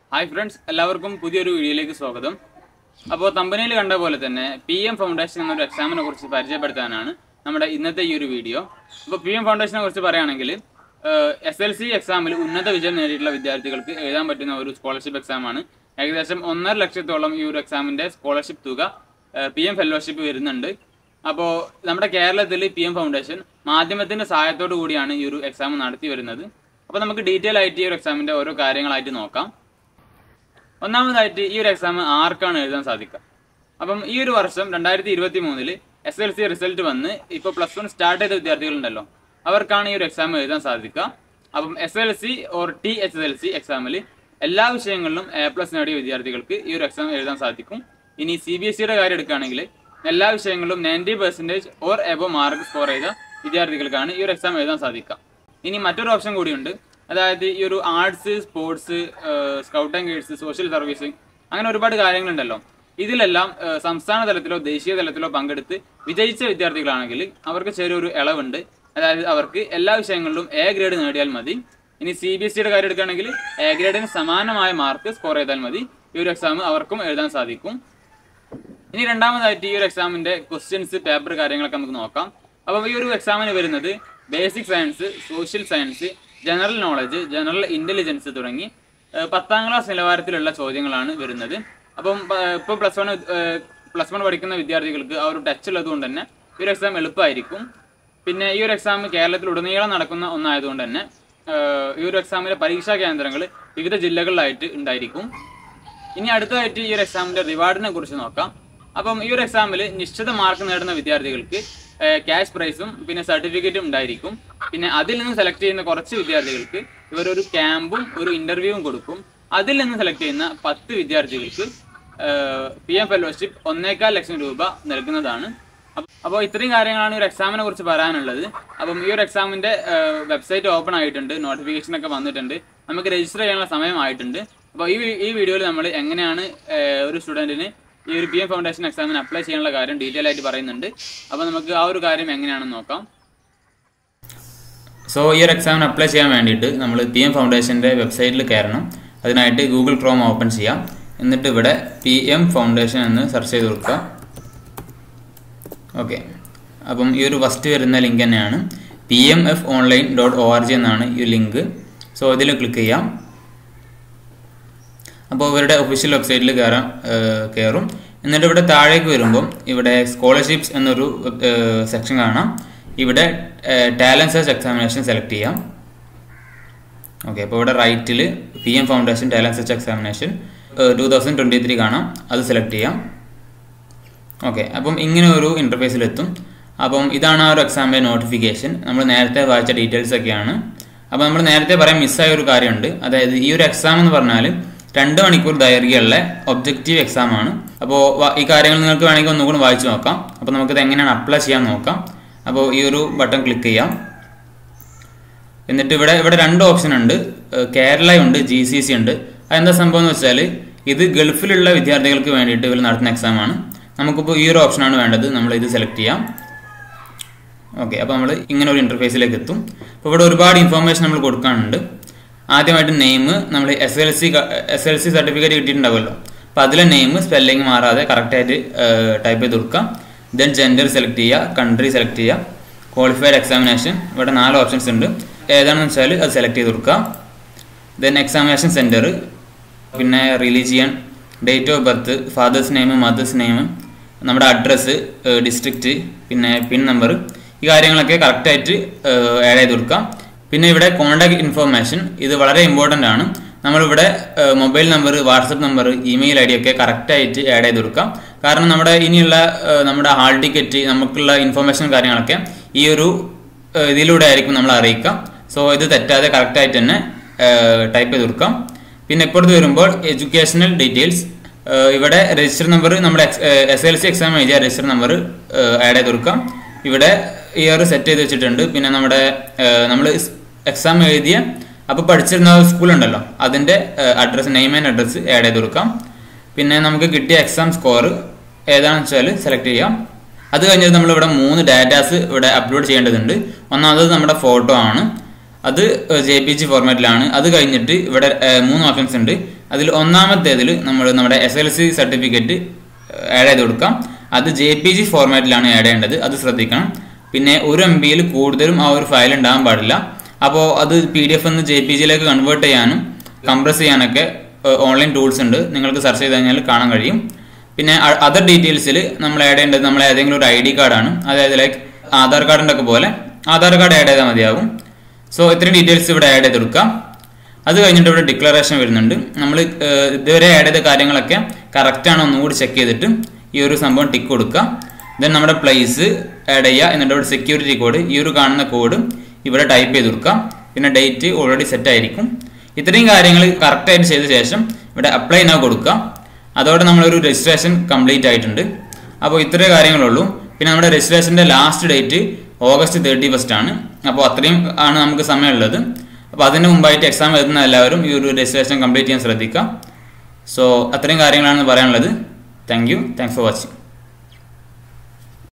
hi friends എല്ലാവർക്കും പുതിയൊരു വീഡിയോയിലേക്ക് സ്വാഗതം അപ്പോൾ തമ്പനിയിൽ കണ്ട പോലെ തന്നെ പി എം ഫൗണ്ടേഷൻ എന്നൊരു എക്സാമിനെ കുറിച്ച് പരിചയപ്പെടുത്താനാണ് നമ്മുടെ ഇന്നത്തെ ഈ ഒരു വീഡിയോ അപ്പോൾ പി എം ഫൗണ്ടേഷനെ കുറിച്ച് പറയുകയാണെങ്കിൽ എസ് എൽ സി എക്സാമിൽ ഉന്നത വിജയം നേടിയിട്ടുള്ള വിദ്യാർത്ഥികൾക്ക് എഴുതാൻ പറ്റുന്ന ഒരു സ്കോളർഷിപ്പ് എക്സാമാണ് ഏകദേശം ഒന്നര ലക്ഷത്തോളം ഈ ഒരു എക്സാമിൻ്റെ സ്കോളർഷിപ്പ് തുക പി എം ഫെലോഷിപ്പ് വരുന്നുണ്ട് അപ്പോൾ നമ്മുടെ കേരളത്തിൽ പി എം ഫൗണ്ടേഷൻ മാധ്യമത്തിൻ്റെ സഹായത്തോടു കൂടിയാണ് ഈ ഒരു എക്സാം നടത്തി വരുന്നത് അപ്പോൾ നമുക്ക് ഡീറ്റെയിൽ ആയിട്ട് ഈ ഒരു എക്സാമിൻ്റെ ഓരോ കാര്യങ്ങളായിട്ട് നോക്കാം ഒന്നാമതായിട്ട് ഈ ഒരു എക്സാം ആർക്കാണ് എഴുതാൻ സാധിക്കുക അപ്പം ഈ ഒരു വർഷം രണ്ടായിരത്തി ഇരുപത്തി മൂന്നില് എസ് എൽ സി റിസൾട്ട് വന്ന് ഇപ്പോൾ പ്ലസ് വൺ സ്റ്റാർട്ട് ചെയ്ത വിദ്യാർത്ഥികളുണ്ടല്ലോ അവർക്കാണ് ഈ ഒരു എക്സാം എഴുതാൻ സാധിക്കുക അപ്പം S L C or T H L C എക്സാമിൽ എല്ലാ വിഷയങ്ങളിലും എ പ്ലസ് നേടിയ വിദ്യാർത്ഥികൾക്ക് ഈ ഒരു എക്സാം എഴുതാൻ സാധിക്കും ഇനി സി ബി എസ് സിയുടെ കാര്യം എടുക്കുകയാണെങ്കിൽ എല്ലാ വിഷയങ്ങളിലും ninety percentage or above mark score ചെയ്ത വിദ്യാർത്ഥികൾക്കാണ് ഈ ഒരു എക്സാം എഴുതാൻ സാധിക്കുക ഇനി മറ്റൊരു ഓപ്ഷൻ കൂടിയുണ്ട് അതായത് ഈ ഒരു arts sports scout and guides social service അങ്ങനെ ഒരുപാട് കാര്യങ്ങളുണ്ടല്ലോ ഇതിലെല്ലാം ഏഹ്, സംസ്ഥാന തലത്തിലോ ദേശീയ തലത്തിലോ പങ്കെടുത്ത് വിജയിച്ച വിദ്യാർത്ഥികളാണെങ്കിൽ അവർക്ക് ചെറിയൊരു ഇളവുണ്ട് അതായത് അവർക്ക് എല്ലാ വിഷയങ്ങളിലും എ ഗ്രേഡ് നേടിയാൽ മതി ഇനി സി ബി എസ് സിയുടെ കാര്യം എടുക്കുകയാണെങ്കിൽ എ ഗ്രേഡിന് സമാനമായ മാർക്ക് സ്കോർ ചെയ്താൽ മതി ഈ ഒരു എക്സാം അവർക്കും എഴുതാൻ സാധിക്കും ഇനി രണ്ടാമതായിട്ട് ഈ ഒരു എക്സാമിന്റെ ക്വസ്റ്റ്യൻസ് പേപ്പർ കാര്യങ്ങളൊക്കെ നമുക്ക് നോക്കാം അപ്പം ഈ ഒരു എക്സാമിന് വരുന്നത് basic science social science general knowledge general intelligence തുടങ്ങി ഏഹ്, പത്താം ക്ലാസ് നിലവാരത്തിലുള്ള ചോദ്യങ്ങളാണ് വരുന്നത് അപ്പം ഇപ്പോൾ പ്ലസ് വൺ പ്ലസ് വൺ പഠിക്കുന്ന വിദ്യാർത്ഥികൾക്ക് ആ ഒരു ടച്ച് ഉള്ളത് കൊണ്ട് തന്നെ ഈ ഒരു എക്സാം എളുപ്പമായിരിക്കും പിന്നെ ഈ ഒരു എക്സാം കേരളത്തിൽ ഉടനീളം നടക്കുന്ന ഒന്നായതുകൊണ്ട് തന്നെ ഏഹ്, ഈ ഒരു എക്സാമിലെ പരീക്ഷാ കേന്ദ്രങ്ങൾ വിവിധ ജില്ലകളിലായിട്ട് ഉണ്ടായിരിക്കും ഇനി അടുത്തതായിട്ട് ഈ ഒരു എക്സാമിന്റെ റിവാർഡിനെ കുറിച്ച് നോക്കാം അപ്പം ഈ ഒരു എക്സാമിൽ നിശ്ചിത മാർക്ക് നേടുന്ന വിദ്യാർത്ഥികൾക്ക് ക്യാഷ് പ്രൈസും പിന്നെ സർട്ടിഫിക്കറ്റും ഉണ്ടായിരിക്കും പിന്നെ അതിൽ നിന്ന് സെലക്ട് ചെയ്യുന്ന കുറച്ച് വിദ്യാർത്ഥികൾക്ക് ഇവരൊരു ക്യാമ്പും ഒരു ഇന്റർവ്യൂവും കൊടുക്കും അതിൽ നിന്ന് സെലക്ട് ചെയ്യുന്ന പത്ത് വിദ്യാർത്ഥികൾക്ക് പി എം ഫെലോഷിപ്പ് ഒന്നേകാൽ ലക്ഷം രൂപ നൽകുന്നതാണ് അപ്പോൾ ഇത്രയും കാര്യങ്ങളാണ് ഈ ഒരു എക്സാമിനെ കുറിച്ച് പറയാനുള്ളത് അപ്പം ഈ ഒരു എക്സാമിന്റെ വെബ്സൈറ്റ് ഓപ്പൺ ആയിട്ടുണ്ട് നോട്ടിഫിക്കേഷൻ ഒക്കെ വന്നിട്ടുണ്ട് നമുക്ക് രജിസ്റ്റർ ചെയ്യാനുള്ള സമയമായിട്ടുണ്ട് അപ്പോൾ ഈ വി- ഈ വീഡിയോയിൽ നമ്മൾ എങ്ങനെയാണ് ഏഹ്, ഒരു സ്റ്റുഡൻറ്റിന് ഈ ഒരു പി എം ഫൗണ്ടേഷൻ എക്സാമിന് അപ്ലൈ ചെയ്യാനുള്ള കാര്യം ഡീറ്റെയിൽ ആയിട്ട് പറയുന്നുണ്ട് അപ്പോൾ നമുക്ക് ആ ഒരു കാര്യം എങ്ങനെയാണെന്ന് നോക്കാം സോ ഈ ഒരു എക്സാമിന് അപ്ലൈ ചെയ്യാൻ വേണ്ടിയിട്ട് നമ്മൾ പി എം ഫൗണ്ടേഷൻ്റെ വെബ്സൈറ്റിൽ കയറണം അതിനായിട്ട് ഗൂഗിൾ ക്രോം ഓപ്പൺ ചെയ്യാം എന്നിട്ട് ഇവിടെ പി എം ഫൗണ്ടേഷൻ എന്ന് സെർച്ച് ചെയ്ത് കൊടുക്കുക ഓക്കെ അപ്പം ഈ ഒരു ഫസ്റ്റ് വരുന്ന ലിങ്ക് തന്നെയാണ് P M F online dot O R G എന്നാണ് ഈ ലിങ്ക് സോ ഇതിൽ ക്ലിക്ക് ചെയ്യാം അപ്പോൾ ഇവരുടെ ഒഫീഷ്യൽ വെബ്സൈറ്റിൽ കയറാം ഏഹ് കയറും എന്നിട്ട് ഇവിടെ താഴേക്ക് വരുമ്പം ഇവിടെ സ്കോളർഷിപ്സ് എന്നൊരു സെക്ഷൻ കാണാം ഇവിടെ ടാലൻറ്റ് സെർച്ച് എക്സാമിനേഷൻ സെലക്ട് ചെയ്യാം ഓക്കെ അപ്പോൾ ഇവിടെ റൈറ്റിൽ P M foundation talent search examination two thousand twenty three കാണാം അത് സെലക്ട് ചെയ്യാം ഓക്കെ അപ്പം ഇങ്ങനെ ഒരു ഇൻ്റർഫേസിലെത്തും അപ്പം ഇതാണ് ആ ഒരു എക്സാമിൻ്റെ നോട്ടിഫിക്കേഷൻ നമ്മൾ നേരത്തെ വായിച്ച ഡീറ്റെയിൽസ് ഒക്കെയാണ് അപ്പോൾ നമ്മൾ നേരത്തെ പറയാൻ മിസ്സായ ഒരു കാര്യമുണ്ട് അതായത് ഈ ഒരു എക്സാം എന്ന് പറഞ്ഞാൽ രണ്ട് മണിക്കൂർ ദൈർഘ്യമുള്ള ഒബ്ജക്റ്റീവ് എക്സാം ആണ് അപ്പോൾ ഈ കാര്യങ്ങൾ നിങ്ങൾക്ക് വേണമെങ്കിൽ ഒന്നുകൂടി വായിച്ചു നോക്കാം അപ്പോൾ നമുക്കിത് എങ്ങനെയാണ് അപ്ലൈ ചെയ്യാൻ നോക്കാം അപ്പോൾ ഈ ഒരു ബട്ടൺ ക്ലിക്ക് ചെയ്യാം എന്നിട്ട് ഇവിടെ ഇവിടെ രണ്ട് ഓപ്ഷൻ ഉണ്ട് ഏഹ് കേരള ഉണ്ട് ജി സി സി ഉണ്ട് അതെന്താ സംഭവം എന്ന് വെച്ചാൽ ഇത് ഗൾഫിലുള്ള വിദ്യാർത്ഥികൾക്ക് വേണ്ടിയിട്ട് ഇവർ നടത്തുന്ന എക്സാം ആണ് നമുക്കിപ്പോൾ ഈ ഒരു ഓപ്ഷനാണ് വേണ്ടത് നമ്മൾ ഇത് സെലക്ട് ചെയ്യാം ഓക്കെ അപ്പോൾ നമ്മൾ ഇങ്ങനെ ഒരു ഇൻ്റർഫേസിലേക്ക് എത്തും അപ്പോൾ ഇവിടെ ഒരുപാട് ഇൻഫോർമേഷൻ നമ്മൾ കൊടുക്കാനുണ്ട് ആദ്യമായിട്ട് നെയിം നമ്മൾ S L C S L C certificate കിട്ടിയിട്ടുണ്ടാവുമല്ലോ അപ്പോൾ അതിലെ നെയിം സ്പെല്ലിംഗ് മാറാതെ കറക്റ്റായിട്ട് ടൈപ്പ് ചെയ്ത് കൊടുക്കാം ദെൻ ജെൻഡർ സെലക്ട് ചെയ്യുക കൺട്രി സെലക്ട് ചെയ്യുക ക്വാളിഫൈഡ് എക്സാമിനേഷൻ ഇവിടെ നാല് ഓപ്ഷൻസ് ഉണ്ട് ഏതാണെന്ന് വെച്ചാൽ അത് സെലക്ട് ചെയ്ത് കൊടുക്കുക ദെൻ എക്സാമിനേഷൻ സെൻറ്റർ പിന്നെ religion date of birth father's name mother's name നമ്മുടെ അഡ്രസ്സ് ഡിസ്ട്രിക്റ്റ് പിന്നെ പിൻ നമ്പർ ഈ കാര്യങ്ങളൊക്കെ കറക്റ്റായിട്ട് ആഡ് ചെയ്ത് കൊടുക്കാം പിന്നെ ഇവിടെ കോൺടാക്ട് ഇൻഫർമേഷൻ ഇത് വളരെ ഇമ്പോർട്ടൻ്റ് ആണ് നമ്മളിവിടെ mobile number WhatsApp number email I D ഒക്കെ കറക്റ്റായിട്ട് ആഡ് ചെയ്ത് കൊടുക്കാം കാരണം നമ്മുടെ ഇനിയുള്ള ഏഹ്, നമ്മുടെ ഹാൾ ടിക്കറ്റ് നമുക്കുള്ള ഇൻഫർമേഷൻ കാര്യങ്ങളൊക്കെ ഈ ഒരു ഏഹ്, ഇതിലൂടെ ആയിരിക്കും നമ്മൾ അറിയിക്കാം സോ ഇത് തെറ്റാതെ കറക്റ്റായിട്ട് തന്നെ ടൈപ്പ് ചെയ്ത് കൊടുക്കാം പിന്നെ ഇപ്പുറത്ത് വരുമ്പോൾ എഡ്യൂക്കേഷണൽ ഡീറ്റെയിൽസ് ഇവിടെ രജിസ്റ്റർ നമ്പർ നമ്മുടെ എസ് എൽ സി എക്സാം എഴുതിയ രജിസ്റ്റർ നമ്പർ ആഡ് ചെയ്ത് കൊടുക്കാം ഇവിടെ ഇയർ സെറ്റ് ചെയ്ത് വെച്ചിട്ടുണ്ട് പിന്നെ നമ്മുടെ നമ്മൾ എക്സാം എഴുതിയ അപ്പോൾ പഠിച്ചിരുന്ന സ്കൂൾ ഉണ്ടല്ലോ അതിൻ്റെ address name and address add ചെയ്ത് കൊടുക്കാം പിന്നെ നമുക്ക് കിട്ടിയ എക്സാം സ്കോർ ഏതാണെന്ന് വെച്ചാൽ സെലക്ട് ചെയ്യാം അത് കഴിഞ്ഞിട്ട് നമ്മൾ ഇവിടെ മൂന്ന് ഡാറ്റാസ് ഇവിടെ അപ്ലോഡ് ചെയ്യേണ്ടതുണ്ട് ഒന്നാമത് നമ്മുടെ ഫോട്ടോ ആണ് അത് ജെ പി ജി ഫോർമാറ്റിലാണ് അത് കഴിഞ്ഞിട്ട് ഇവിടെ ഏഹ്, മൂന്ന് ഓപ്ഷൻസ് ഉണ്ട് അതിൽ ഒന്നാമത്തേതിൽ നമ്മൾ നമ്മുടെ S L C certificate add ചെയ്ത് കൊടുക്കാം അത് ജെ പി ജി ഫോർമാറ്റിലാണ് ആഡ് ചെയ്യേണ്ടത് അത് ശ്രദ്ധിക്കണം പിന്നെ ഒരു എം ബിയിൽ കൂടുതലും ആ ഒരു ഫയൽ ഉണ്ടാകാൻ പാടില്ല അപ്പോൾ അത് പി ഡി എഫ് എന്ന് ജെ പി ജിയിലേക്ക് കൺവേർട്ട് ചെയ്യാനും കംപ്രസ് ചെയ്യാനൊക്കെ ഓൺലൈൻ ടൂൾസ് ഉണ്ട് നിങ്ങൾക്ക് സെർച്ച് ചെയ്ത് കഴിഞ്ഞാൽ കാണാൻ കഴിയും പിന്നെ അതർ ഡീറ്റെയിൽസിൽ നമ്മൾ ആഡ് ചെയ്യേണ്ടത് നമ്മളെ ഏതെങ്കിലും ഒരു ഐ ഡി കാർഡാണ് അതായത് ലൈക്ക് ആധാർ കാർഡിൻ്റെ ഒക്കെ പോലെ ആധാർ കാർഡ് ആഡ് ചെയ്താൽ മതിയാകും സോ ഇത്രയും ഡീറ്റെയിൽസ് ഇവിടെ ആഡ് ചെയ്ത് കൊടുക്കാം അത് കഴിഞ്ഞിട്ട് ഇവിടെ ഡിക്ലറേഷൻ വരുന്നുണ്ട് നമ്മൾ ഇതുവരെ ആഡ് ചെയ്ത കാര്യങ്ങളൊക്കെ കറക്റ്റ് ആണോ ഒന്നുകൂടി ചെക്ക് ചെയ്തിട്ട് ഈ ഒരു സംഭവം ടിക്ക് കൊടുക്കുക ദെൻ നമ്മുടെ പ്ലേസ് ആഡ് ചെയ്യുക എന്നിട്ട് ഇവിടെ സെക്യൂരിറ്റി കോഡ് ഈ ഒരു കാണുന്ന കോഡ് ഇവിടെ ടൈപ്പ് ചെയ്ത് കൊടുക്കുക പിന്നെ ഡേറ്റ് ഓൾറെഡി സെറ്റ് ആയിരിക്കും ഇത്രയും കാര്യങ്ങൾ കറക്റ്റായിട്ട് ചെയ്ത ശേഷം ഇവിടെ അപ്ലൈ നൗ കൊടുക്കുക അതോടെ നമ്മളൊരു രജിസ്ട്രേഷൻ കംപ്ലീറ്റ് ആയിട്ടുണ്ട് അപ്പോൾ ഇത്രേ കാര്യങ്ങളുള്ളൂ പിന്നെ നമ്മുടെ രജിസ്ട്രേഷൻ്റെ last date August thirty first ആണ് അപ്പോൾ അത്രയും ആണ് നമുക്ക് സമയമുള്ളത് അപ്പോൾ അതിന് മുമ്പായിട്ട് എക്സാം എഴുതുന്ന എല്ലാവരും ഈ ഒരു രജിസ്ട്രേഷൻ കംപ്ലീറ്റ് ചെയ്യാൻ ശ്രദ്ധിക്കുക സോ അത്രയും കാര്യങ്ങളാണ് പറയാനുള്ളത് thank you thanks for watching